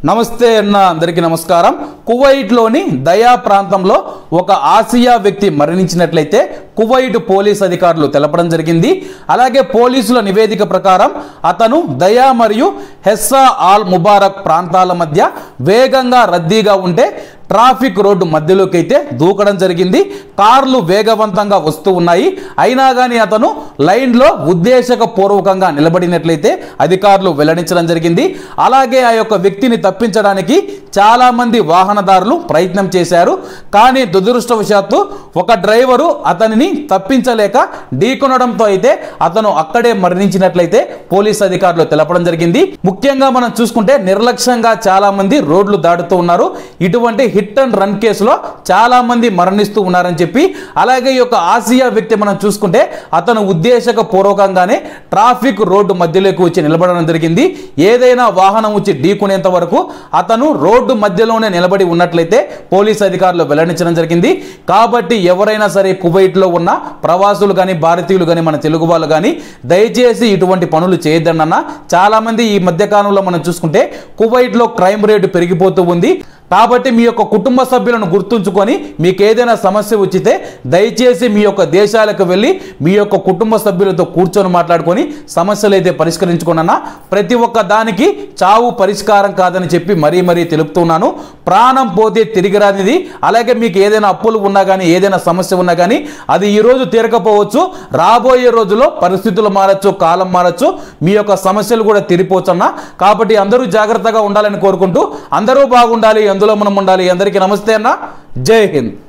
నమస్తే అన్న అందరికీ నమస్కారం కువైట్లోని దయా ప్రాంతంలో ఒక ఆసియా వ్యక్తి మరణించినట్లయితే కువైట్ పోలీస్ అధికారులు తెలపడం జరిగింది అలాగే పోలీసుల నివేదిక ప్రకారం అతను దయా మరియు హెస్సా ఆల్ ముబారక్ ప్రాంతాల మధ్య వేగంగా రద్దీగా ఉంటే ట్రాఫిక్ రోడ్డు మధ్యలోకి అయితే దూకడం జరిగింది కార్లు వేగవంతంగా వస్తూ ఉన్నాయి అయినా కానీ అతను లైన్లో ఉద్దేశకపూర్వకంగా నిలబడినట్లయితే అధికారులు వెల్లడించడం జరిగింది అలాగే ఆ యొక్క వ్యక్తిని తప్పించడానికి చాలా మంది వాహనదారులు ప్రయత్నం చేశారు కానీ దురదృష్టవశాత్తు ఒక డ్రైవరు అతనిని తప్పించలేక ఢీకొనడంతో అయితే అతను అక్కడే మరణించినట్లయితే పోలీస్ అధికారులు తెలపడం జరిగింది ముఖ్యంగా మనం చూసుకుంటే నిర్లక్ష్యంగా చాలా మంది రోడ్లు దాటుతూ ఉన్నారు ఇటువంటి హిట్ అండ్ రన్ కేసులో చాలా మంది మరణిస్తూ ఉన్నారని చెప్పి అలాగే ఈ యొక్క ఆసియా వ్యక్తి మనం చూసుకుంటే అతను ఉద్దేశక పూర్వకంగానే ట్రాఫిక్ రోడ్డు మధ్యలోకి వచ్చి నిలబడడం జరిగింది ఏదైనా వాహనం వచ్చి ఢీకునేంత వరకు అతను రోడ్డు మధ్యలోనే నిలబడి ఉన్నట్లయితే పోలీస్ అధికారులు వెల్లడించడం జరిగింది కాబట్టి ఎవరైనా సరే కువైట్లో ఉన్న ప్రవాసులు కానీ భారతీయులు కానీ మన తెలుగు వాళ్ళు కానీ దయచేసి ఇటువంటి పనులు చేయొద్దన్న చాలా మంది ఈ మధ్య కాలంలో మనం చూసుకుంటే కువైట్లో క్రైమ్ రేటు పెరిగిపోతూ ఉంది కాబట్టి మీ యొక్క కుటుంబ సభ్యులను గుర్తుంచుకొని మీకు ఏదైనా సమస్య వచ్చితే దయచేసి మీ యొక్క దేశాలకు వెళ్ళి మీ యొక్క కుటుంబ సభ్యులతో కూర్చొని మాట్లాడుకొని సమస్యలు అయితే పరిష్కరించుకున్నా ప్రతి ఒక్క దానికి చావు పరిష్కారం కాదని చెప్పి మరీ మరీ తెలుపుతున్నాను ప్రాణం పోతే తిరిగి రానిది అలాగే మీకు ఏదైనా అప్పులు ఉన్నా కానీ ఏదైనా సమస్య ఉన్నా కానీ అది ఈ రోజు తీరకపోవచ్చు రాబోయే రోజుల్లో పరిస్థితులు మారచ్చు కాలం మారచ్చు మీ యొక్క సమస్యలు కూడా తీరిపోవచ్చు అన్న కాబట్టి అందరూ జాగ్రత్తగా ఉండాలని కోరుకుంటూ అందరూ బాగుండాలి అందులో మనం ఉండాలి అందరికీ నమస్తే అన్న జై హింద్